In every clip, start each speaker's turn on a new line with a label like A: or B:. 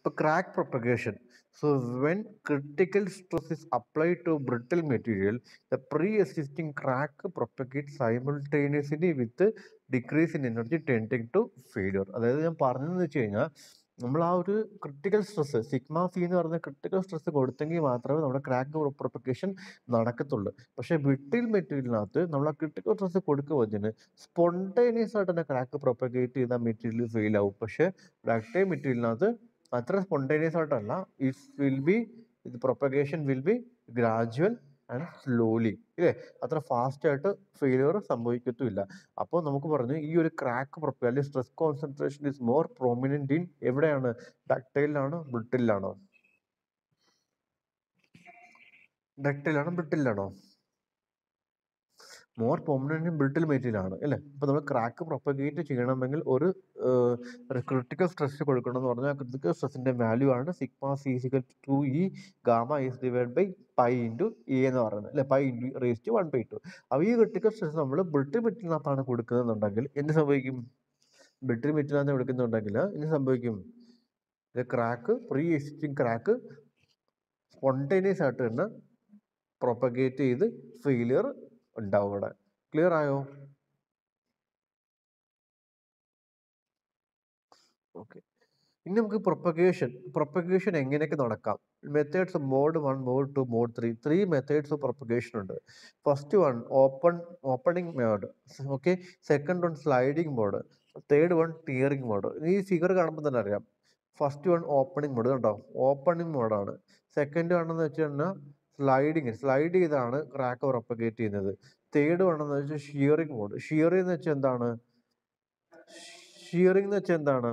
A: ഇപ്പോൾ crack propagation so when critical stress is apply to brittle material the pre existing crack propagate simultaneously with decrease in energy tending to failure അതായത് ഞാൻ പറഞ്ഞതെന്ന് വെച്ച് കഴിഞ്ഞാൽ നമ്മൾ ആ ഒരു ക്രിട്ടിക്കൽ സ്ട്രെസ് സിഗ്മ സി എന്ന് പറയുന്ന ക്രിട്ടിക്കൽ സ്ട്രെസ് കൊടുത്തെങ്കിൽ മാത്രമേ നമ്മുടെ ക്രാക്ക് പ്രൊപ്പഗേഷൻ നടക്കത്തുള്ളൂ പക്ഷേ ബ്രിട്ടിൽ മെറ്റീരിയലിനകത്ത് നമ്മൾ ആ ക്രിട്ടിക്കൽ സ്ട്രെസ് കൊടുക്കുമ്പോൾ സ്പോണ്ടേനിയസ് ആയിട്ട് തന്നെ ക്രാക്ക് പ്രൊപ്പഗേറ്റ് ചെയ്ത മെറ്റീരിയൽ ഫെയിൽ ആവും പക്ഷേ ഡക്റ്റൈൽ മെറ്റീരിയലിനകത്ത് അത്ര സ്പോണ്ടേനിയസ് ആയിട്ടല്ല ഇറ്റ് വിൽ ബി ഇത് propagation will be gradual and slowly ഇല്ലേ അത്ര ഫാസ്റ്റ് ആയിട്ട് ഫെയിലിയർ സംഭവിക്കത്തുമില്ല അപ്പോൾ നമുക്ക് പറഞ്ഞു ഈ ഒരു ക്രാക്ക് പ്രൊപ്പ അല്ലെങ്കിൽ stress concentration is more prominent in എവിടെയാണ് ഡക്റ്റൈലിലാണോ ബ്രിട്ടിലാണോ ഡക്റ്റൈലാണോ ബ്രിട്ടിലാണോ മോർ പെർമനന്റ് ബ്രിട്ടിൽ മെറ്റീരിയൽ ആണ് അല്ലേ അപ്പോൾ നമ്മൾ ക്രാക്ക് പ്രൊപ്പഗേറ്റ് ചെയ്യണമെങ്കിൽ ഒരു ക്രിട്ടിക്കൽ സ്ട്രെസ് കൊടുക്കണം എന്ന് പറഞ്ഞാൽ ക്രിട്ടിക്കൽ സ്ട്രെസ്സിന്റെ വാല്യൂ ആണ് sigma C equal two E gamma is divide by pi into a എന്ന് പറയുന്നത് അല്ലെ pi into raise to one by two അപ്പോൾ ഈ ക്രിട്ടിക്കൽ സ്ട്രെസ് നമ്മൾ ബ്രിട്ടിൽ മെറ്റീരിയലിനകത്താണ് കൊടുക്കുന്നതെന്നുണ്ടെങ്കിൽ എന്ത് സംഭവിക്കും ബ്രിട്ടിൽ മെറ്റീരിയലിനകത്ത് കൊടുക്കുന്നുണ്ടെങ്കിൽ എന്ത് സംഭവിക്കും crack pre existing crack spontaneous ആയിട്ട് തന്നെ പ്രൊപ്പഗേറ്റ് ചെയ്ത് ഫെയിലിയർ ഉണ്ടാവും ഇവിടെ ക്ലിയർ ആയോ ഓക്കെ ഇനി നമുക്ക് പ്രൊപ്പഗേഷൻ പ്രൊപ്പഗേഷൻ എങ്ങനെയൊക്കെ നടക്കാം methods mode one mode two mode three three methods of propagation ഉണ്ട് first one open opening mode okay second one sliding mode third one tearing mode ഈ ഫിഗർ കാണുമ്പോൾ തന്നെ അറിയാം ഫസ്റ്റ് വൺ ഓപ്പണിംഗ് മോഡ് കണ്ടോ opening മോഡാണ് second ആണെന്ന് വെച്ച് കഴിഞ്ഞാൽ സ്ലൈഡിങ് സ്ലൈഡ് ചെയ്താണ് ക്രാക്ക് പ്രൊപ്പഗേറ്റ് ചെയ്യുന്നത് തേർഡ് വേണമെന്ന് വെച്ചാൽ ഷിയറിംഗ് മോഡ് ഷിയറിംഗ് എന്ന് വെച്ചാൽ എന്താണ് ഷിയറിംഗ് എന്ന് വെച്ചാൽ എന്താണ്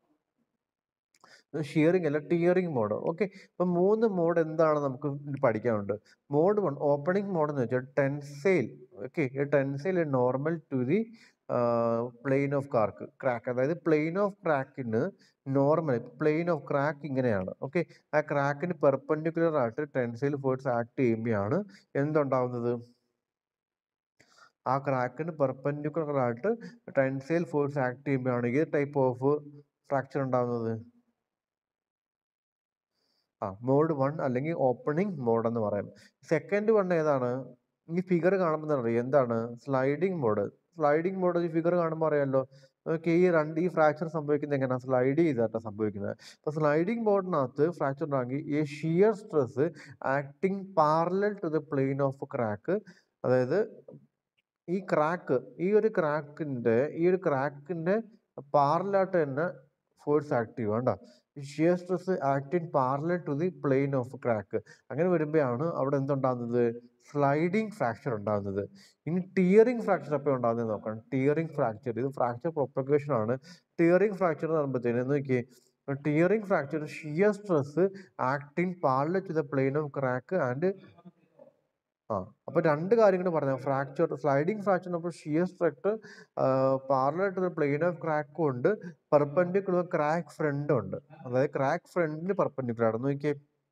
A: ഷിയറിംഗ് അല്ല ടിയറിംഗ് മോഡ് ഓക്കെ ഇപ്പം മൂന്ന് മോഡ് എന്താണ് നമുക്ക് പഠിക്കാനുണ്ട് മോഡ് വൺ ഓപ്പണിംഗ് മോഡ് എന്ന് വെച്ചാൽ tensile okay tensile normal to the plane of crack crack അതായത് പ്ലെയിൻ ഓഫ് ക്രാക്കിന് നോർമൽ പ്ലെയിൻ ഓഫ് ക്രാക്ക് ഇങ്ങനെയാണ് ഓക്കെ ആ ക്രാക്കിന് പെർപെൻഡിക്കുലർ ആയിട്ട് ടെൻസൈൽ ഫോഴ്സ് ആക്ട് ചെയ്യുമ്പോഴാണ് എന്തുണ്ടാവുന്നത് ആ ക്രാക്കിന് പെർപെൻഡിക്കുലർ ആയിട്ട് ടെൻസൈൽ ഫോഴ്സ് ആക്ട് ചെയ്യുമ്പോഴാണ് ഏത് ടൈപ്പ് ഓഫ് ഫ്രാക്ചർ ഉണ്ടാവുന്നത് ആ മോഡ് വൺ അല്ലെങ്കിൽ ഓപ്പണിംഗ് മോഡ് എന്ന് പറയും സെക്കൻഡ് വൺ ഏതാണ് ഈ ഫിഗർ കാണുമ്പോൾ തന്നെ അറിയാം എന്താണ് സ്ലൈഡിംഗ് മോഡ് സ്ലൈഡിംഗ് മോഡ് ഈ ഫിഗർ കാണുമ്പോൾ അറിയാമല്ലോ ഓക്കെ ഈ രണ്ട് ഈ ഫ്രാക്ചർ സംഭവിക്കുന്നത് എങ്ങനെയാണ് സ്ലൈഡ് ചെയ്തിട്ടാണ് സംഭവിക്കുന്നത് അപ്പോൾ സ്ലൈഡിംഗ് മോഡിനകത്ത് ഫ്രാക്ചർ ഉണ്ടാക്കി ഈ shear stress acting parallel to the plane of crack അതായത് ഈ ക്രാക്ക് ഈ ഒരു ക്രാക്കിന്റെ ഈ ഒരു ക്രാക്കിന്റെ പാരലായിട്ട് തന്നെ ഫോഴ്സ് ആക്റ്റീവ് വേണ്ട shear stress acting parallel to the plane of crack അങ്ങനെ വരുമ്പോഴാണ് അവിടെ എന്തുണ്ടാകുന്നത് സ്ലൈഡിങ് ഫ്രാക്ചർ ഉണ്ടാകുന്നത് ഇനി ടിയറിംഗ് ഫ്രാക്ചർ എപ്പോൾ ഉണ്ടാകുന്നത് നോക്കണം ടിയറിംഗ് ഫ്രാക്ചർ ഇത് ഫ്രാക്ചർ പ്രൊപ്പഗേഷൻ ആണ് ടിയറിംഗ് ഫ്രാക്ചർ എന്ന് പറയുമ്പോഴത്തേന് നോക്കി tearing fracture shear stress acting parallel to the plane of crack and ആ അപ്പൊ രണ്ട് കാര്യങ്ങൾ പറഞ്ഞു ഫ്രാക്ചർ സ്ലൈഡിംഗ് ഫ്രാക്ചർ അപ്പോൾ shear structure parallel to the plane of ക്രാക്കും ഉണ്ട് പെർപെൻഡിക്കുലർ ക്രാക്ക് ഫ്രണ്ടും ഉണ്ട് അതായത് ക്രാക്ക് ഫ്രണ്ടിന് പെർപെൻഡിക്കുലർ ആണ് നോക്കിയേ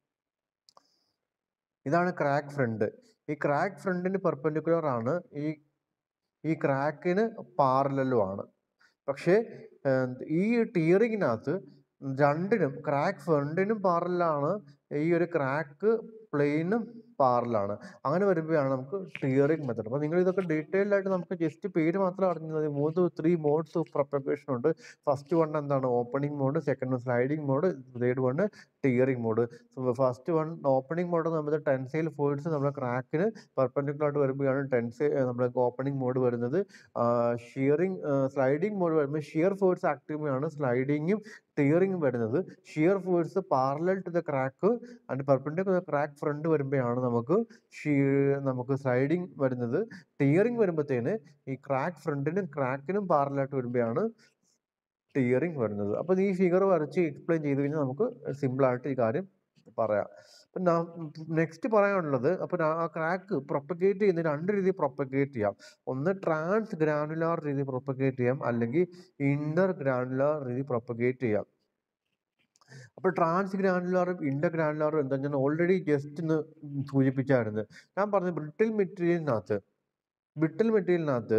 A: ഇതാണ് ക്രാക്ക് ഫ്രണ്ട് ഈ ക്രാക്ക് ഫ്രണ്ടിന് പെർപെൻഡിക്കുലർ ആണ് ഈ ഈ ക്രാക്കിന് പാരലലും ആണ് പക്ഷേ ഈ ടിയറിങ്ങിനകത്ത് രണ്ടിനും ക്രാക്ക് ഫ്രണ്ടിനും പാരലാണ് ഈ ഒരു ക്രാക്ക് പ്ലെയിനും പാരലാണ് അങ്ങനെ വരുമ്പോഴാണ് നമുക്ക് ടിയറിംഗ് മെത്തഡ് അപ്പോൾ നിങ്ങൾ ഇതൊക്കെ ഡീറ്റെയിൽഡ് ആയിട്ട് നമുക്ക് ജസ്റ്റ് പേര് മാത്രം അറിഞ്ഞാൽ മതി മൂന്ന് ത്രീ മോഡ്സ് ഓഫ് പ്രൊപ്പഗേഷൻ ഉണ്ട് ഫസ്റ്റ് വൺ എന്താണ് opening mode second one sliding mode third one tearing mode first one opening mode നമ്മൾ ടെൻസൈൽ ഫോഴ്സ് നമ്മുടെ ക്രാക്കിന് പെർപെൻഡിക്കുലർ ആയിട്ട് വരുമ്പോഴാണ് ടെൻസൈൽ നമ്മുടെ ഓപ്പണിംഗ് മോഡ് വരുന്നത് ഷിയറിംഗ് സ്ലൈഡിംഗ് മോഡ് വരുമ്പോൾ ഷിയർ ഫോഴ്സ് ആക്റ്റീവ് ആണ് സ്ലൈഡിങ്ങും ടിയറിംഗ് വരുന്നത് shear force parallel to the crack and perpendicular crack front വരുമ്പോഴാണ് നമുക്ക് ഷീ നമുക്ക് സ്ലൈഡിങ് വരുന്നത് ടിയറിംഗ് വരുമ്പോഴത്തേന് ഈ ക്രാക്ക് ഫ്രണ്ടിനും ക്രാക്കിനും പാരലായിട്ട് വരുമ്പോഴാണ് ടിയറിംഗ് വരുന്നത് അപ്പോൾ ഈ ഫിഗർ വരച്ച് എക്സ്പ്ലെയിൻ ചെയ്ത് കഴിഞ്ഞാൽ നമുക്ക് സിമ്പിളായിട്ട് ഈ കാര്യം പറയാം പിന്നെ നെക്സ്റ്റ് പറയാനുള്ളത് അപ്പോൾ ആ ക്രാക്ക് പ്രൊപ്പഗേറ്റ് ചെയ്യുന്ന രണ്ട് രീതിയിൽ പ്രൊപ്പഗേറ്റ് ചെയ്യാം ഒന്ന് ട്രാൻസ് ഗ്രാനുലാർ രീതി പ്രൊപ്പഗേറ്റ് ചെയ്യാം അല്ലെങ്കിൽ ഇന്റർ ഗ്രാനുലാർ രീതി പ്രൊപ്പഗേറ്റ് ചെയ്യാം അപ്പോൾ ട്രാൻസ് ഗ്രാനുലാറും ഇന്റർ ഗ്രാനുലാറും എന്താ ഞാൻ ഓൾറെഡി ജസ്റ്റ് ഒന്ന് സൂചിപ്പിച്ചായിരുന്നു ഞാൻ പറഞ്ഞു ബ്രിട്ടിൽ മെറ്റീരിയലിനകത്ത് ബ്രിട്ടിൽ മെറ്റീരിയലിനകത്ത്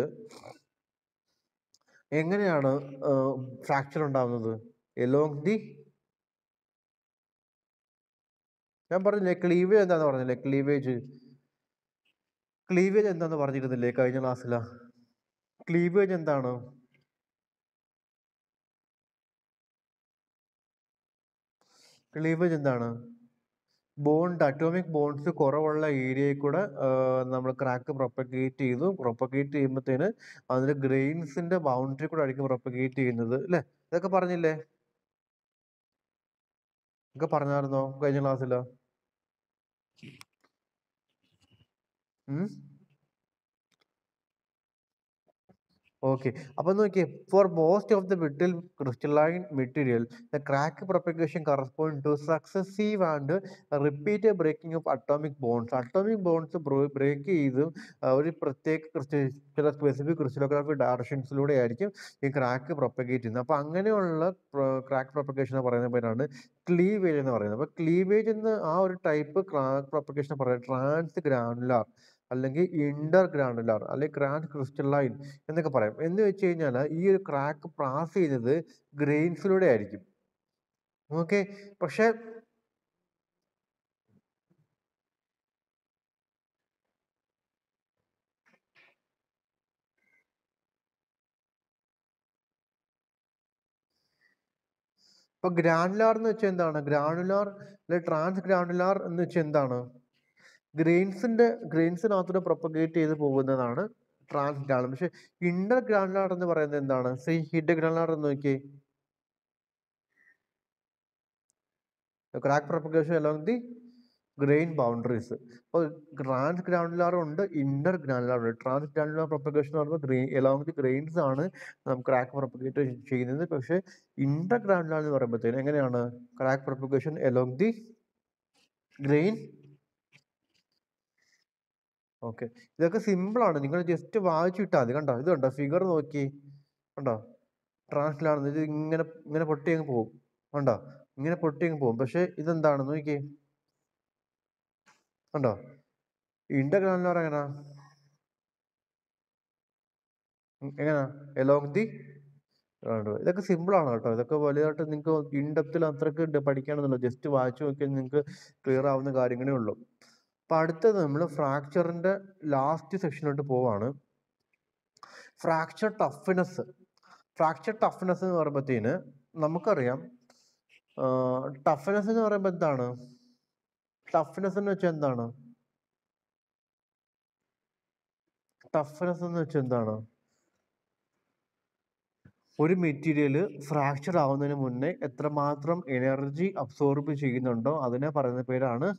A: എങ്ങനെയാണ് ഫ്രാക്ചർ ഉണ്ടാകുന്നത് എലോങ് ദി ഞാൻ പറഞ്ഞില്ലേ ക്ലീവേജ് എന്താന്ന് പറഞ്ഞില്ലേ ക്ലീവേജ് ക്ലീവേജ് എന്താന്ന് പറഞ്ഞിരുന്നില്ലേ കഴിഞ്ഞ ക്ലാസ്സിലാ ക്ലീവേജ് എന്താണ് ക്ലീവേജ് എന്താണ് ബോണ്ട് അറ്റോമിക് ബോണ്ട്സ് കുറവുള്ള ഏരിയയിൽ കൂടെ നമ്മൾ ക്രാക്ക് പ്രൊപ്പഗേറ്റ് ചെയ്തു പ്രൊപ്പഗേറ്റ് ചെയ്യുമ്പോഴത്തേന് അതിൽ ഗ്രെയിൻസിന്റെ ബൗണ്ടറി കൂടെ ആയിരിക്കും പ്രൊപ്പഗേറ്റ് ചെയ്യുന്നത് അല്ലേ ഇതൊക്കെ പറഞ്ഞില്ലേ ഒക്കെ പറഞ്ഞായിരുന്നോ കഴിഞ്ഞ ക്ലാസ്സിലോ ഉം ഓക്കെ അപ്പൊ നോക്കിയേ for most of the brittle crystalline material the crack propagation correspond to successive and repeated breaking of atomic bonds atomic bonds break ചെയ്ത് ആ, ഒരു പ്രത്യേക ക്രിസ്റ്റ- ചില സ്പെസിഫിക് ക്രിസ്റ്റലോഗ്രാഫി ഡയറക്ഷൻസിലൂടെ ആയിരിക്കും ഈ ക്രാക്ക് പ്രൊപ്പഗേറ്റ് ചെയ്യുന്നത് അപ്പൊ അങ്ങനെയുള്ള ക്രാക്ക് പ്രൊപ്പഗേഷൻ പറയുന്ന പേരാണ് ക്ലീവേജ് എന്ന് പറയുന്നത് അപ്പൊ ക്ലീവേജ് എന്ന് ആ ഒരു ടൈപ്പ് ക്രാക്ക് പ്രൊപ്പഗേഷൻ പറയുന്നത് ട്രാൻസ് ഗ്രാനുലാർ അല്ലെങ്കിൽ ഇന്റർ ഗ്രാനുലാർ അല്ലെങ്കിൽ ഗ്രാൻഡ് ക്രിസ്റ്റലൈൻ എന്നൊക്കെ പറയാം എന്ന് വെച്ച് കഴിഞ്ഞാൽ ഈ ഒരു ക്രാക്ക് പാസ് ചെയ്യുന്നത് ഗ്രെയിൻസിലൂടെ ആയിരിക്കും ഓക്കെ പക്ഷെ ഇപ്പൊ ഗ്രാനുലാർ എന്ന് വെച്ചാൽ എന്താണ് ഗ്രാനുലാർ അല്ലെ ട്രാൻസ് ഗ്രാനുലാർ എന്ന് വെച്ചാൽ എന്താണ് ഗ്രെയിൻസിന്റെ ഗ്രെയിൻസിനകത്തൂടെ പ്രൊപ്പഗേറ്റ് ചെയ്ത് പോകുന്നതാണ് ട്രാൻസ് ഗ്രാനുലാർ പക്ഷെ ഇന്റർ ഗ്രാനുലാർ എന്ന് പറയുന്നത് എന്താണ് സി ഹിഡ് ഗ്രാനുലാർ എന്ന് നോക്കിയേ crack propagation along the grain boundaries അപ്പോൾ ട്രാൻസ് ഗ്രാനുലാർ ഉണ്ട് ഇന്റർ ഗ്രാനുലാർ ഉണ്ട് ട്രാൻസ് ഗ്രാനുലാർ പ്രൊപ്പഗേഷൻ എന്ന് പറയുമ്പോൾ ഗ്രെയിൻ അലോങ് ദി ഗ്രെയിൻസ് ആണ് നമുക്ക് ക്രാക്ക് പ്രൊപ്പഗേറ്റ് ചെയ്യുന്നത് പക്ഷേ ഇന്റർ ഗ്രാനുലാർ എന്ന് പറയുമ്പോഴത്തേന് എങ്ങനെയാണ് crack propagation along the grain okay ഇതൊക്കെ സിമ്പിൾ ആണ് നിങ്ങൾ ജസ്റ്റ് വായിച്ചു വിട്ടാൽ മതി കണ്ടോ ഇത് കണ്ടോ ഫിഗർ നോക്കി കണ്ടോ ട്രാൻസ്ലാണെന്ന് ഇത് ഇങ്ങനെ ഇങ്ങനെ പൊട്ടി അങ്ങ് പോകും കണ്ടോ ഇങ്ങനെ പൊട്ടി അങ്ങ് പോകും പക്ഷെ ഇതെന്താണ് നോക്കിയേ കണ്ടോ ഇന്റർഗ്രാനുലാർ എങ്ങനാ ഉം, എങ്ങനാ എലോങ് ദി ഇതൊക്കെ സിമ്പിൾ ആണ് കേട്ടോ ഇതൊക്കെ വലുതായിട്ട് നിങ്ങൾക്ക് ഇൻഡെപ്തിൽ അത്രയ്ക്ക് ഉണ്ട് പഠിക്കാനൊന്നുമില്ല ജസ്റ്റ് വായിച്ചു നോക്കിയാൽ നിങ്ങൾക്ക് ക്ലിയർ ആവുന്ന കാര്യങ്ങളേ ഉള്ളൂ അപ്പൊ അടുത്തത് നമ്മൾ ഫ്രാക്ചറിന്റെ ലാസ്റ്റ് സെക്ഷനിലോട്ട് പോവാണ് ഫ്രാക്ചർ ടഫ്നെസ് ഫ്രാക്ചർ ടഫ്നെസ് എന്ന് പറയുമ്പോഴത്തേന് നമുക്കറിയാം ടഫ്നെസ് എന്ന് പറയുമ്പോൾ എന്താണ് ടഫ്നെസ് എന്ന് വെച്ചാൽ എന്താണ് ടഫ്നെസ് എന്ന് വെച്ചാൽ എന്താണ് ഒരു മെറ്റീരിയൽ ഫ്രാക്ചർ ആവുന്നതിന് മുന്നേ എത്രമാത്രം എനർജി അബ്സോർബ് ചെയ്യുന്നുണ്ടോ അതിനെ പറയുന്ന പേരാണ്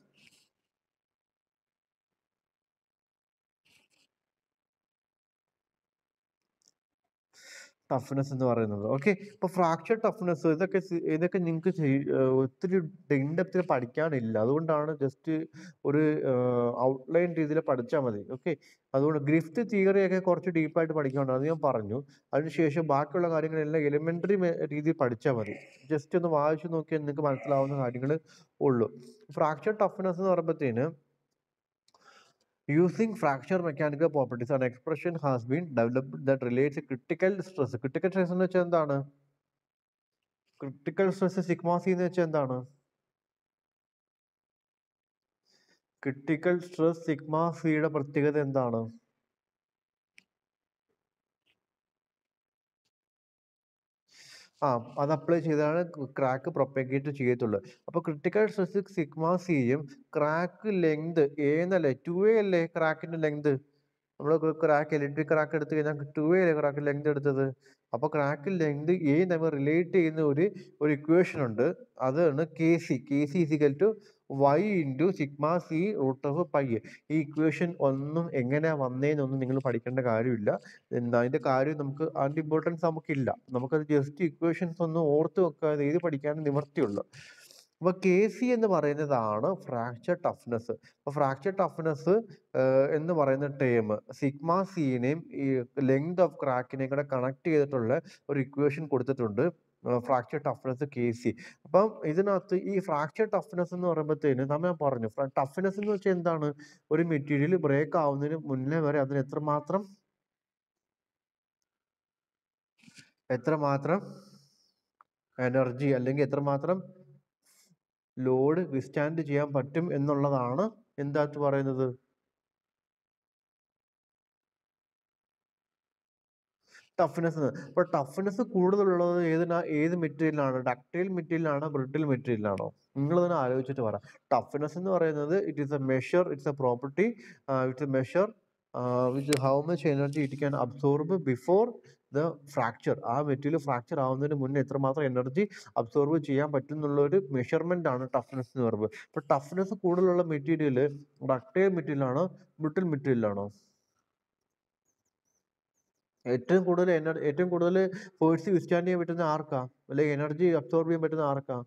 A: ടഫ്നെസ് എന്ന് പറയുന്നത് ഓക്കെ ഇപ്പൊ ഫ്രാക്ചർ ടഫ്നെസ് ഇതൊക്കെ സി- ഇതൊക്കെ നിങ്ങൾക്ക് ഒത്തിരി ഇൻഡെപ്തിൽ പഠിക്കാനില്ല അതുകൊണ്ടാണ് ജസ്റ്റ് ഒരു ഔട്ട്ലൈൻ രീതിയിൽ പഠിച്ചാൽ മതി ഓക്കെ അതുകൊണ്ട് ഗ്രിഫ്റ്റ് തിയറി ഒക്കെ കുറച്ച് ഡീപ്പായിട്ട് പഠിക്കാനുണ്ട് അത് ഞാൻ പറഞ്ഞു അതിനുശേഷം ബാക്കിയുള്ള കാര്യങ്ങളെല്ലാം എലിമെന്ററി രീതിയിൽ പഠിച്ചാൽ മതി ജസ്റ്റ് ഒന്ന് വായിച്ചു നോക്കിയാൽ നിങ്ങൾക്ക് മനസ്സിലാവുന്ന കാര്യങ്ങൾ ഉള്ളൂ ഫ്രാക്ചർ ടഫ്നെസ് എന്ന് പറയുമ്പോഴത്തേന് Using fracture mechanical properties, an expression has been developed that relates a critical stress. Critical stress എന്ന് വെച്ചാൽ എന്താണ് ക്രിട്ടിക്കൽ സ്ട്രെസ് സിഗ്മ സി എന്ന് വെച്ചാൽ എന്താണ് ക്രിട്ടിക്കൽ സ്ട്രെസ് സിഗ്മ സിയുടെ പ്രത്യേകത എന്താണ് ആ അത് അപ്ലൈ ചെയ്താണ് ക്രാക്ക് പ്രൊപ്പഗേറ്റ് ചെയ്യത്തുള്ളൂ അപ്പോൾ ക്രിട്ടിക്കൽ സ്ട്രെസ് സിഗ്മ സിയും ക്രാക്ക് ലെങ്ത് എ എന്നല്ലേ ടു എ അല്ലേ ക്രാക്കിന്റെ ലെങ്ത് നമ്മൾ ക്രാക്ക് ഇലക്ട്രിക് ക്രാക്ക് എടുത്തു കഴിഞ്ഞാൽ ടു എ അല്ലേ ക്രാക്ക് ലെങ്ത് എടുത്തത് അപ്പോൾ ക്രാക്ക് ലെങ്ത് എ നമ്മൾ റിലേറ്റ് ചെയ്യുന്ന ഒരു ഒരു ഇക്വേഷൻ ഉണ്ട് അതാണ് K C K C is equal to Y into sigma C root of pi ഈ ഇക്വേഷൻ ഒന്നും എങ്ങനെയാ വന്നേന്നൊന്നും നിങ്ങൾ പഠിക്കേണ്ട കാര്യമില്ല എന്താ അതിന്റെ കാര്യം നമുക്ക് അതിന്റെ ഇമ്പോർട്ടൻസ് നമുക്കില്ല നമുക്കത് ജസ്റ്റ് ഇക്വേഷൻസ് ഒന്ന് ഓർത്ത് വെക്കാതെ എഴുതി പഠിക്കാൻ നിവർത്തിയുള്ളൂ അപ്പൊ കെ സി എന്ന് പറയുന്നതാണ് ഫ്രാക്ചർ ടഫ്നെസ് അപ്പൊ ഫ്രാക്ചർ ടഫ്നെസ് എന്ന് പറയുന്ന ടേം സിഗ്മ സീനെയും ഈ ലെങ്ത് ഓഫ് ക്രാക്കിനെയും കൂടെ കണക്ട് ചെയ്തിട്ടുള്ള ഒരു ഇക്വേഷൻ കൊടുത്തിട്ടുണ്ട് ഫ്രാക്ചർ ടഫ്നെസ് കെ സി അപ്പം ഇതിനകത്ത് ഈ ഫ്രാക്ചർ ടഫ്നെസ് എന്ന് പറയുമ്പോഴത്തേന് നമ്മൾ ഞാൻ പറഞ്ഞു ടഫ്നെസ് എന്ന് വെച്ചാൽ എന്താണ് ഒരു മെറ്റീരിയൽ ബ്രേക്ക് ആവുന്നതിന് മുന്നേ വരെ അതിന് എത്രമാത്രം എത്രമാത്രം എനർജി അല്ലെങ്കിൽ എത്രമാത്രം ലോഡ് വിസ്റ്റാൻഡ് ചെയ്യാൻ പറ്റും എന്നുള്ളതാണ് എന്താത്ത് പറയുന്നത് ടഫ്നെസ് അപ്പോൾ ടഫ്നെസ് കൂടുതലുള്ളത് ഏതിനാ ഏത് മെറ്റീരിയലാണ് ഡക്റ്റൈൽ മെറ്റീരിയലാണോ ബ്രിട്ടിൽ മെറ്റീരിയലാണോ നിങ്ങൾ തന്നെ ആലോചിച്ചിട്ട് പറ ടഫ്നെസ് എന്ന് പറയുന്നത് it is a measure it's a property it's a measure which how much energy it can absorb before the fracture ആ മെറ്റീരിയൽ ഫ്രാക്ചർ ആവുന്നതിന് മുന്നേ എത്രമാത്രം എനർജി അബ്സോർബ് ചെയ്യാൻ പറ്റും എന്നുള്ള ഒരു മെഷർമെന്റ് ആണ് ടഫ്നെസ് എന്ന് പറയുന്നത് അപ്പോൾ ടഫ്നെസ് കൂടുതലുള്ള മെറ്റീരിയൽ ഡക്റ്റൈൽ മെറ്റീരിയലാണോ ബ്രിട്ടിൽ മെറ്റീരിയലാണോ ഏറ്റവും കൂടുതൽ എനർജി ഏറ്റവും കൂടുതൽ ഫോഴ്സ് വിസ്റ്റാൻഡ് ചെയ്യാൻ പറ്റുന്ന ആർക്കാ അല്ലെങ്കിൽ എനർജി അബ്സോർബ് ചെയ്യാൻ പറ്റുന്ന ആർക്കാ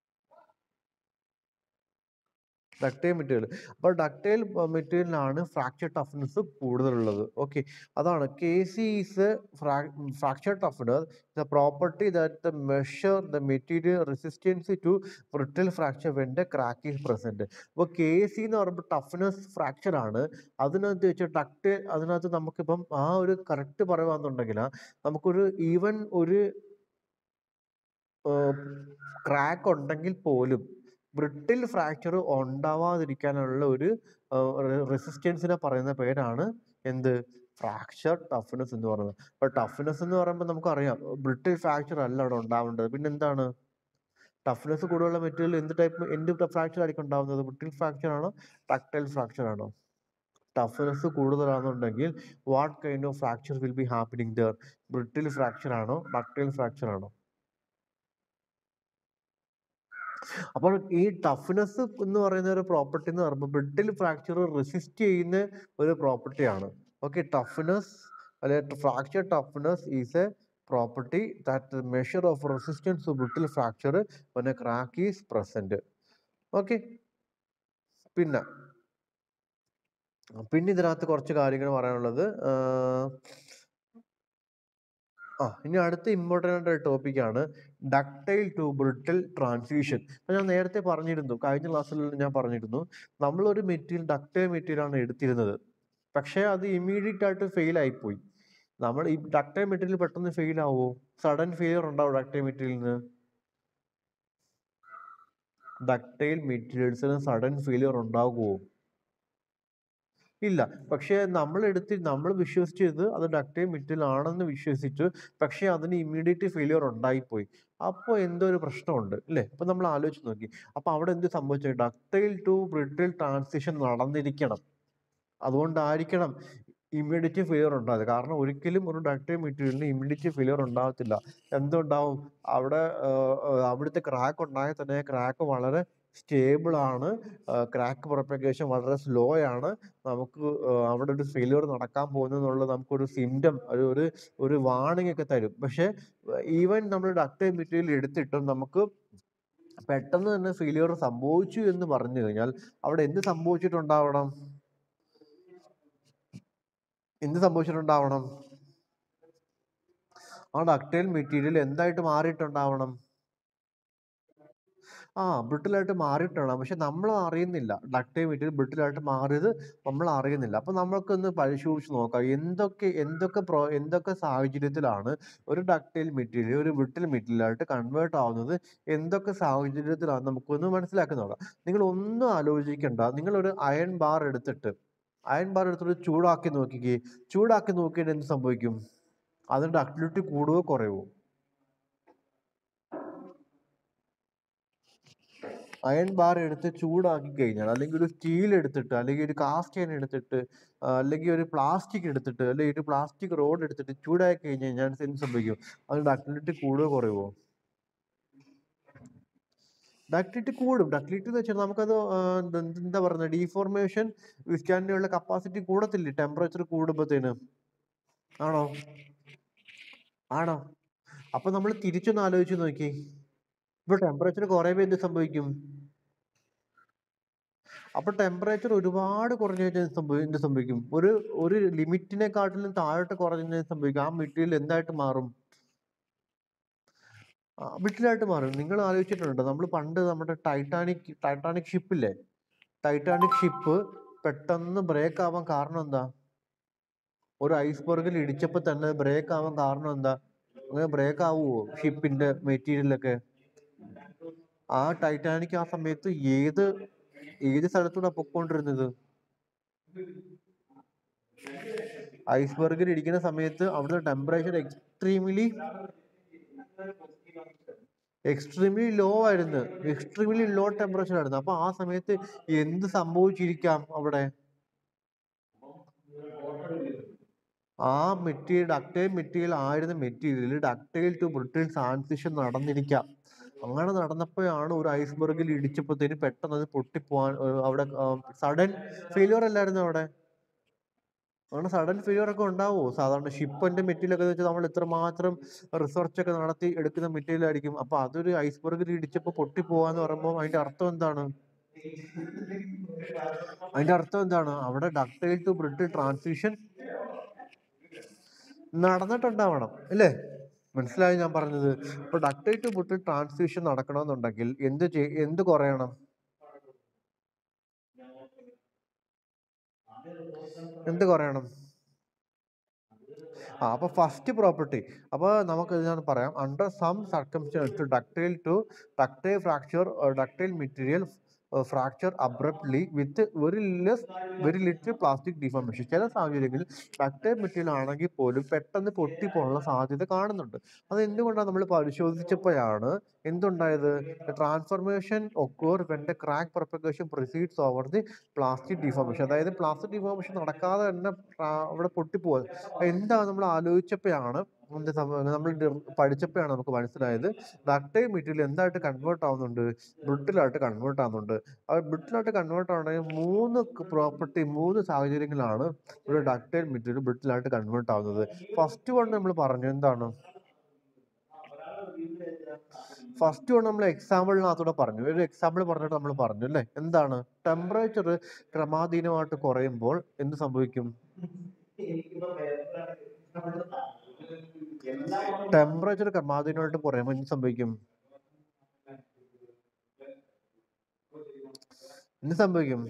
A: ഡക്റ്റൈൽ മെറ്റീരിയൽ അപ്പോൾ ഡക്റ്റൈൽ മെറ്റീരിയലിനാണ് ഫ്രാക്ചർ ടഫ്നെസ് കൂടുതലുള്ളത് ഓക്കെ അതാണ് K C is fracture toughness the property that measure the material resistance to brittle fracture when the crack is present അപ്പോൾ കെ സി എന്ന് പറയുമ്പോൾ ടഫ്നെസ് ഫ്രാക്ചർ ആണ് അതിനകത്ത് വെച്ച് ഡക്റ്റൈൽ അതിനകത്ത് നമുക്കിപ്പം ആ ഒരു കറക്റ്റ് പറയുകയാണെന്നുണ്ടെങ്കിൽ നമുക്കൊരു ഈവൻ ഒരു ക്രാക്ക് ഉണ്ടെങ്കിൽ പോലും ബ്രിട്ടിൽ ഫ്രാക്ചർ ഉണ്ടാവാതിരിക്കാനുള്ള ഒരു റെസിസ്റ്റൻസിനെ പറയുന്ന പേരാണ് എന്ത് ഫ്രാക്ചർ ടഫ്നെസ് എന്ന് പറയുന്നത് അപ്പോൾ ടഫ്നെസ് എന്ന് പറയുമ്പോൾ നമുക്കറിയാം ബ്രിട്ടിൽ ഫ്രാക്ചർ അല്ല അവിടെ ഉണ്ടാവേണ്ടത് പിന്നെ എന്താണ് ടഫ്നെസ് കൂടുതലുള്ള മെറ്റീരിയൽ എന്ത് ടൈപ്പ് എന്ത് ഫ്രാക്ചർ ആയിരിക്കും ഉണ്ടാവുന്നത് ബ്രിട്ടിൽ ഫ്രാക്ചർ ആണോ ഡക്റ്റൈൽ ഫ്രാക്ചർ ആണോ ടഫ്നെസ് കൂടുതലാണെന്നുണ്ടെങ്കിൽ what kind of fracture will be happening ദർ ബ്രിട്ടിൽ ഫ്രാക്ചർ ആണോ ഡക്റ്റൈൽ ഫ്രാക്ചർ ആണോ അപ്പോൾ ഈ ടഫ്നെസ് എന്ന് പറയുന്ന ഒരു പ്രോപ്പർട്ടി എന്ന് പറയുമ്പോൾ ബ്രിട്ടിൽ ഫ്രാക്ചർ റെസിസ്റ്റ് ചെയ്യുന്ന ഒരു പ്രോപ്പർട്ടിയാണ് ഓക്കെ ടഫ്നെസ് അല്ലെ fracture toughness is a property that measure of resistance to brittle fracture when a crack is present okay പിന്നെ പിന്നെ ഇതിനകത്ത് കുറച്ച് കാര്യങ്ങൾ പറയാനുള്ളത് ആ ഇനി അടുത്ത ഇമ്പോർട്ടൻ്റ് ആയിട്ടുള്ള ടോപ്പിക്കാണ് ഡക്ടൈൽ ടു ബ്രിട്ടിൽ ട്രാൻസിഷൻ അപ്പോൾ ഞാൻ നേരത്തെ പറഞ്ഞിരുന്നു കഴിഞ്ഞ ക്ലാസ്സിൽ ഞാൻ പറഞ്ഞിരുന്നു നമ്മളൊരു മെറ്റീരിയൽ ഡക്ടൈൽ മെറ്റീരിയൽ ആണ് എടുത്തിരുന്നത് പക്ഷേ അത് ഇമ്മീഡിയറ്റ് ആയിട്ട് ഫെയിൽ ആയിപ്പോയി നമ്മൾ ഈ ഡക്ടൈൽ മെറ്റീരിയൽ പെട്ടെന്ന് ഫെയിൽ ആവുമോ സഡൻ ഫെയിലിയർ ഉണ്ടാവും ഡക്ടൈൽ മെറ്റീരിയലിന് ഡക്ടൈൽ മെറ്റീരിയൽസിന് സഡൻ ഫെയിലിയർ ഉണ്ടാകുമോ ഇല്ല പക്ഷേ നമ്മൾ എടുത്ത് നമ്മൾ വിശ്വസിച്ചത് അത് ഡക്ടൈൽ മെറ്റീരിയൽ ആണെന്ന് വിശ്വസിച്ചു പക്ഷേ അതിന് ഇമ്മീഡിയറ്റ് ഫെയിലിയർ ഉണ്ടായിപ്പോയി അപ്പോൾ എന്തോ ഒരു പ്രശ്നമുണ്ട് അല്ലേ അപ്പൊ നമ്മൾ ആലോചിച്ച് നോക്കി അപ്പൊ അവിടെ എന്ത് സംഭവിച്ചത് ഡക്ടൈൽ ടു ബ്രിട്ടിൽ ട്രാൻസിഷൻ നടന്നിരിക്കണം അതുകൊണ്ടായിരിക്കണം ഇമ്മീഡിയറ്റ് ഫെയിലിയർ ഉണ്ടാകുന്നത് കാരണം ഒരിക്കലും ഒരു ഡക്ടൈൽ മെറ്റീരിയലിന് ഇമ്മീഡിയറ്റ് ഫെയിലിയർ ഉണ്ടാകത്തില്ല എന്തുണ്ടാവും അവിടെ അവിടുത്തെ ക്രാക്ക് ഉണ്ടായാൽ തന്നെ ക്രാക്ക് വളരെ സ്റ്റേബിൾ ആണ് ക്രാക്ക് പ്രൊപ്പഗേഷൻ വളരെ സ്ലോ ആണ് നമുക്ക് അവിടെ ഒരു ഫെയിലിയർ നടക്കാൻ പോകുന്നെന്നുള്ളത് നമുക്കൊരു സിംറ്റം ഒരു ഒരു ഒരു വാണിംഗ് ഒക്കെ തരും പക്ഷേ ഈവൻ നമ്മൾ ഡക്ടൈൽ മെറ്റീരിയൽ എടുത്തിട്ടും നമുക്ക് പെട്ടെന്ന് തന്നെ ഫെയിലിയർ സംഭവിച്ചു എന്ന് പറഞ്ഞു കഴിഞ്ഞാൽ അവിടെ എന്ത് സംഭവിച്ചിട്ടുണ്ടാവണം എന്ത് സംഭവിച്ചിട്ടുണ്ടാവണം ആ ഡക്ടൈൽ മെറ്റീരിയൽ എന്തായിട്ട് മാറിയിട്ടുണ്ടാവണം ആ ബ്രിട്ടിലായിട്ട് മാറിയിട്ടാണ് പക്ഷെ നമ്മൾ അറിയുന്നില്ല ഡക്ടൈൽ മെറ്റീരിയൽ ബ്രിട്ടിലായിട്ട് മാറിയത് നമ്മൾ അറിയുന്നില്ല അപ്പൊ നമ്മൾക്കൊന്ന് പരിശോധിച്ച് നോക്കാം എന്തൊക്കെ എന്തൊക്കെ പ്രോ എന്തൊക്കെ സാഹചര്യത്തിലാണ് ഒരു ഡക്ടൈൽ മെറ്റീരിയൽ ഒരു ബ്രിട്ടിൽ മെറ്റീരിയലായിട്ട് കൺവേർട്ട് ആവുന്നത് എന്തൊക്കെ സാഹചര്യത്തിലാണ് നമുക്കൊന്ന് മനസ്സിലാക്കി നോക്കാം നിങ്ങൾ ഒന്നും ആലോചിക്കണ്ട നിങ്ങൾ ഒരു അയൺ ബാർ എടുത്തിട്ട് അയൺ ബാർ എടുത്തിട്ട് ചൂടാക്കി നോക്കിക്കേ ചൂടാക്കി നോക്കിയിട്ട് എന്ത് സംഭവിക്കും അതിന്റെ ഡക്ടിലിറ്റി കൂടുകയോ കുറയുമോ അയൺ ബാർ എടുത്ത് ചൂടാക്കി കഴിഞ്ഞാൽ അല്ലെങ്കിൽ ഒരു സ്റ്റീൽ എടുത്തിട്ട് അല്ലെങ്കിൽ ഒരു കാസ്റ്റ് അയൺ എടുത്തിട്ട് അല്ലെങ്കിൽ ഒരു പ്ലാസ്റ്റിക് എടുത്തിട്ട് അല്ലെങ്കിൽ ഒരു പ്ലാസ്റ്റിക് റോഡ് എടുത്തിട്ട് ചൂടാക്കി കഴിഞ്ഞ് കഴിഞ്ഞാൽ എന്ത് സംഭവിക്കും അത് ഡക്ടിലിറ്റി കൂടുകയോ കുറയുമോ ഡക്ടിലിറ്റി കൂടും ഡക്ടിലിറ്റി എന്ന് വെച്ചാൽ നമുക്കത് എന്താ പറയുന്നത് ഡീഫോർമേഷൻ വിസ്റ്റാൻഡിനുള്ള കപ്പാസിറ്റി കൂടത്തില്ലേ ടെമ്പറേച്ചർ കൂടുമ്പോഴത്തേന് ആണോ ആണോ അപ്പൊ നമ്മൾ തിരിച്ചൊന്ന് ആലോചിച്ച് നോക്കി ഇപ്പൊ ടെമ്പറേച്ചർ കുറയുമ്പോൾ എന്ത് സംഭവിക്കും അപ്പൊ ടെമ്പറേച്ചർ ഒരുപാട് കുറഞ്ഞു കഴിഞ്ഞാൽ സംഭവം എന്ത് സംഭവിക്കും ഒരു ഒരു ലിമിറ്റിനെക്കാട്ടിലും താഴോട്ട് കുറഞ്ഞു കഴിഞ്ഞാൽ സംഭവിക്കും ആ മെറ്റീരിയൽ എന്തായിട്ട് മാറും ബ്രിട്ടിലായിട്ട് മാറും നിങ്ങൾ ആലോചിച്ചിട്ടുണ്ടോ നമ്മൾ പണ്ട് നമ്മുടെ ടൈറ്റാനിക് ടൈറ്റാനിക് ഷിപ്പില്ലേ ടൈറ്റാനിക് ഷിപ്പ് പെട്ടെന്ന് ബ്രേക്ക് ആവാൻ കാരണം എന്താ ഒരു ഐസ്ബർഗിൽ ഇടിച്ചപ്പോൾ തന്നെ ബ്രേക്ക് ആവാൻ കാരണം എന്താ അങ്ങനെ ബ്രേക്ക് ആവുമോ ഷിപ്പിന്റെ മെറ്റീരിയലൊക്കെ ആ ടൈറ്റാനിക് ആ സമയത്ത് ഏത് ഏത് സ്ഥലത്തൂടെ പൊക്കോണ്ടിരുന്നത് ഐസ്ബർഗിൽ ഇരിക്കുന്ന സമയത്ത് അവിടുത്തെ ടെമ്പറേച്ചർ എക്സ്ട്രീംലി എക്സ്ട്രീംലി ലോ ആയിരുന്നു എക്സ്ട്രീംലി ലോ ടെമ്പറേച്ചർ ആയിരുന്നു അപ്പൊ ആ സമയത്ത് എന്ത് സംഭവിച്ചിരിക്കാം അവിടെ ആ മെറ്റീരിയൽ ഡക്റ്റൈൽ മെറ്റീരിയൽ ആയിരുന്ന material ductile to brittle transition നടന്നിരിക്കാം അങ്ങനെ നടന്നപ്പോഴാണ് ഒരു ഐസ്ബർഗിൽ ഇടിച്ചപ്പോഴത്തേന് പെട്ടെന്ന് അത് പൊട്ടിപ്പോവാൻ ഏർ അവിടെ സഡൻ ഫെയിലിയർ അല്ലായിരുന്നു അവിടെ അങ്ങനെ സഡൻ ഫെയിലിയർ ഒക്കെ ഉണ്ടാവുമോ സാധാരണ ഷിപ്പിന്റെ മെറ്റീരിയൽ ഒക്കെ വെച്ചാൽ നമ്മൾ ഇത്രമാത്രം റിസർച്ച് ഒക്കെ നടത്തി എടുക്കുന്ന മെറ്റീരിയൽ ആയിരിക്കും അപ്പൊ അതൊരു ഐസ്ബർഗിൽ ഇടിച്ചപ്പോൾ പൊട്ടിപ്പോവാന്ന് പറയുമ്പോൾ അതിന്റെ അർത്ഥം എന്താണ് അതിന്റെ അർത്ഥം എന്താണ് അവിടെ ഡക്റ്റൈൽ ടു ബ്രിട്ടിൽ ട്രാൻസിഷൻ നടന്നിട്ടുണ്ടാവണം അല്ലേ മനസ്സിലായി ഞാൻ പറഞ്ഞത് ഇപ്പൊ ഡക്റ്റൈൽ ടു ബ്രിട്ടിൽ ട്രാൻസിഷൻ നടക്കണമെന്നുണ്ടെങ്കിൽ എന്ത് ചെയ് എന്ത് കുറയണം എന്ത് കുറയണം ആ അപ്പൊ ഫസ്റ്റ് പ്രോപ്പർട്ടി അപ്പൊ നമുക്ക് ഇതിനകത്ത് പറയാം under some circumstance ductile to ductile fracture ductile material fracture abruptly with very less very little plastic deformation ചില സാഹചര്യങ്ങളിൽ ഡക്റ്റൈൽ മെറ്റീരിയൽ ആണെങ്കിൽ പോലും പെട്ടെന്ന് പൊട്ടിപ്പോകാനുള്ള സാധ്യത കാണുന്നുണ്ട് അത് എന്തുകൊണ്ടാണ് നമ്മൾ പരിശോധിച്ചപ്പോഴാണ് എന്തുണ്ടായത് transformation occur when the crack propagation proceeds over the plastic deformation അതായത് പ്ലാസ്റ്റിക് ഡിഫോർമേഷൻ നടക്കാതെ തന്നെ ആ, അവിടെ പൊട്ടിപ്പോകുക എന്താ നമ്മൾ ആലോചിച്ചപ്പോഴാണ് എന്ത് സംഭവം നമ്മൾ പഠിച്ചപ്പോഴാണ് നമുക്ക് മനസ്സിലായത് ഡക്റ്റൈൽ മെറ്റീരിയൽ എന്തായിട്ട് കൺവേർട്ട് ആവുന്നുണ്ട് ബ്രിട്ടിലായിട്ട് കൺവേർട്ട് ആവുന്നുണ്ട് ആ ബ്രിട്ടിലായിട്ട് കൺവേർട്ട് ആവണമെങ്കിൽ മൂന്ന് പ്രോപ്പർട്ടി മൂന്ന് സാഹചര്യങ്ങളാണ് ഒരു ഡക്റ്റൈൽ മെറ്റീരിയൽ ബ്രിട്ടിലായിട്ട് കൺവേർട്ട് ആവുന്നത് ഫസ്റ്റ് വൺ നമ്മൾ പറഞ്ഞു എന്താണ് ഫസ്റ്റ് വൺ നമ്മൾ എക്സാമ്പിളിനകത്തൂടെ പറഞ്ഞു ഒരു എക്സാമ്പിൾ പറഞ്ഞിട്ട് നമ്മൾ പറഞ്ഞു അല്ലേ എന്താണ് ടെമ്പറേച്ചർ ക്രമാധീനമായിട്ട് കുറയുമ്പോൾ എന്ത് സംഭവിക്കും ടെമ്പറേച്ചർ ക്രമാധീനമായിട്ട് കുറയുമ്പോൾ എന്ത് സംഭവിക്കും എന്ത് സംഭവിക്കും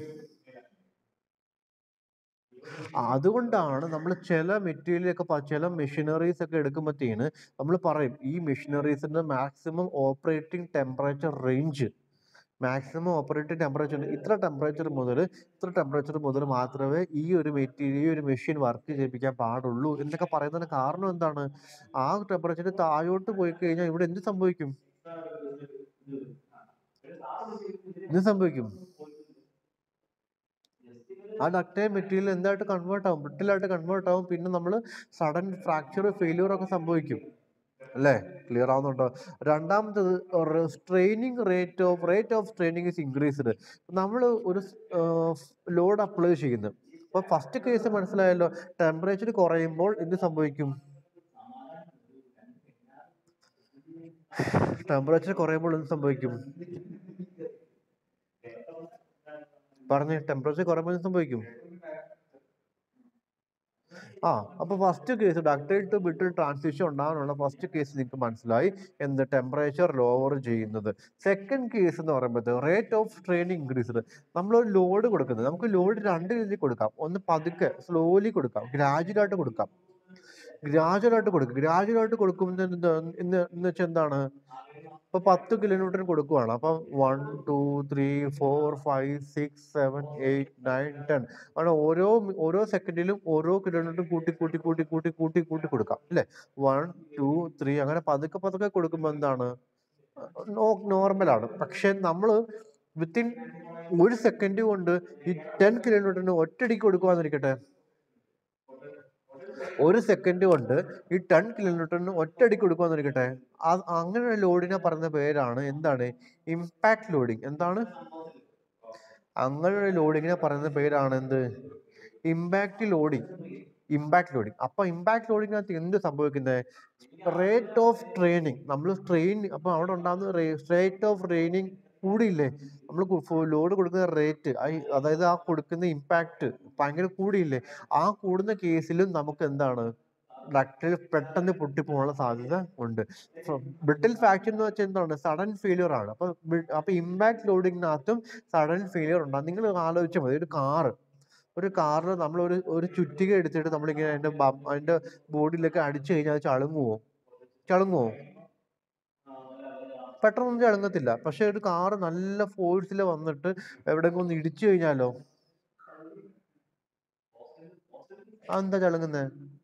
A: ആ, അതുകൊണ്ടാണ് നമ്മൾ ചില മെറ്റീരിയലൊക്കെ ചില മെഷീനറീസ് ഒക്കെ എടുക്കുമ്പോഴത്തേന് നമ്മൾ പറയും ഈ മെഷീനറീസിന്റെ maximum operating temperature range maximum operating temperature ഇത്ര ടെമ്പറേച്ചർ മുതൽ ഇത്ര ടെമ്പറേച്ചർ മുതൽ മാത്രമേ ഈ ഒരു മെറ്റീരിയൽ ഈ ഒരു മെഷീൻ വർക്ക് ചെയ്യിപ്പിക്കാൻ പാടുള്ളൂ എന്നൊക്കെ പറയുന്നതിന് കാരണം എന്താണ് ആ ടെമ്പറേച്ചർ താഴോട്ട് പോയി കഴിഞ്ഞാൽ ഇവിടെ എന്ത് സംഭവിക്കും എന്ത് സംഭവിക്കും ആ ഡക്റ്റൈൽ മെറ്റീരിയൽ എന്തായിട്ട് കൺവേർട്ട് ആവും ബ്രിട്ടിലായിട്ട് കൺവേർട്ട് ആവും പിന്നെ നമ്മൾ സഡൻ ഫ്രാക്ചർ ഫെയിലിയർ ഒക്കെ സംഭവിക്കും അല്ലേ ക്ലിയർ ആവുന്നുണ്ടോ രണ്ടാമത്തത് straining rate of rate of straining is increased നമ്മൾ ഒരു ലോഡ് അപ്ലൈ ചെയ്യുന്നു അപ്പൊ ഫസ്റ്റ് കേസ് മനസ്സിലായല്ലോ ടെമ്പറേച്ചർ കുറയുമ്പോൾ എന്ത് സംഭവിക്കും ടെമ്പറേച്ചർ കുറയുമ്പോൾ എന്ത് സംഭവിക്കും പറഞ്ഞ് ടെമ്പറേച്ചർ കുറയുമ്പോൾ എന്ത് സംഭവിക്കും ആ അപ്പൊ first case ductile to brittle transition ഉണ്ടാകാനുള്ള ഫസ്റ്റ് കേസ് നിങ്ങൾക്ക് മനസ്സിലായി എന്ത് ടെമ്പറേച്ചർ ലോവർ ചെയ്യുന്നത് സെക്കൻഡ് കേസ് എന്ന് പറയുമ്പോൾ റേറ്റ് ഓഫ് സ്ട്രെയിൻ ഇൻക്രീസ്ഡ് നമ്മൾ ഒരു ലോഡ് കൊടുക്കുന്നത് നമുക്ക് ലോഡ് രണ്ട് രീതിയിൽ കൊടുക്കാം ഒന്ന് പതുക്കെ സ്ലോലി കൊടുക്കാം ഗ്രാജുവൽ ആയിട്ട് കൊടുക്കാം ഗ്രാജുവൽ ആയിട്ട് കൊടുക്കും ഗ്രാജുവൽ ആയിട്ട് കൊടുക്കുമ്പോൾ എന്താ എന്ന് എന്ന് വെച്ചാൽ എന്താണ് ഇപ്പൊ പത്ത് കിലോമീറ്ററിന് കൊടുക്കുവാണ് അപ്പം one two three four five six seven eight nine ten അങ്ങനെ ഓരോ മി- ഓരോ സെക്കൻഡിലും ഓരോ കിലോമീറ്റർ കൂട്ടി കൂട്ടി കൂട്ടി കൂട്ടി കൂട്ടി കൂട്ടി കൊടുക്കാം അല്ലേ വൺ ടു ത്രീ അങ്ങനെ പതുക്കെ പതുക്കെ കൊടുക്കുമ്പോൾ എന്താണ് നോർമൽ ആണ് പക്ഷെ നമ്മൾ വിത്തിൻ ഒരു സെക്കൻഡ് കൊണ്ട് ഈ ടെൻ കിലോമീറ്ററിന് ഒറ്റയടിക്ക് കൊടുക്കുവാന്നിരിക്കട്ടെ ഒരു സെക്കൻഡ് കൊണ്ട് ഈ ടെൻ കിലോമീറ്ററിന് ഒറ്റയടിക്ക് കൊടുക്കുവാന്നിരിക്കട്ടെ ആ അങ്ങനെ ലോഡിനെ പറയുന്ന പേരാണ് എന്താണ് ഇമ്പാക്ട് ലോഡിങ് എന്താണ് അങ്ങനെ ലോഡിങ്ങിനെ പറയുന്ന പേരാണ് എന്ത് ഇമ്പാക്ട് ലോഡിങ് ഇമ്പാക്ട് ലോഡിങ് അപ്പൊ ഇമ്പാക്ട് ലോഡിങ്ങിനകത്ത് എന്ത് സംഭവിക്കുന്നത് റേറ്റ് ഓഫ് ട്രെയിനിങ് നമ്മൾ ട്രെയിൻ അപ്പൊ അവിടെ ഉണ്ടാകുന്ന റേറ്റ് ഓഫ് ട്രെയിനിങ് കൂടിയില്ലേ നമ്മൾ ലോഡ് കൊടുക്കുന്ന റേറ്റ് അതായത് ആ കൊടുക്കുന്ന ഇമ്പാക്ട് ഭയങ്കര കൂടിയില്ലേ ആ കൂടുന്ന കേസിലും നമുക്ക് എന്താണ് ഡക്റ്റിൽ പെട്ടെന്ന് പൊട്ടിപ്പോകാനുള്ള സാധ്യത ഉണ്ട് ബ്രിട്ടിൽ ഫ്രാക്ചർ എന്ന് വെച്ചാൽ എന്താണ് സഡൻ ഫെയിലിയർ ആണ് അപ്പൊ ബി- അപ്പൊ ഇമ്പാക്ട് ലോഡിങ്ങിനകത്തും സഡൻ ഫെയിലിയർ ഉണ്ടാകും നിങ്ങൾ ആലോചിച്ചാൽ മതി ഒരു കാറ് ഒരു കാറിൽ നമ്മൾ ഒരു ഒരു ചുറ്റിക എടുത്തിട്ട് നമ്മളിങ്ങനെ അതിന്റെ ബം- അതിന്റെ ബോഡിയിലൊക്കെ അടിച്ചു കഴിഞ്ഞാൽ അത് ചളുങ്ങുവോ ചളുങ്ങുവോ പെട്ടെന്നൊന്നും ചളുങ്ങത്തില്ല പക്ഷെ ഒരു കാറ് നല്ല ഫോഴ്സിൽ വന്നിട്ട് എവിടെയെങ്കിലും ഒന്ന് ഇടിച്ചു കഴിഞ്ഞാലോ അതെന്താ ചളുങ്ങുന്നേ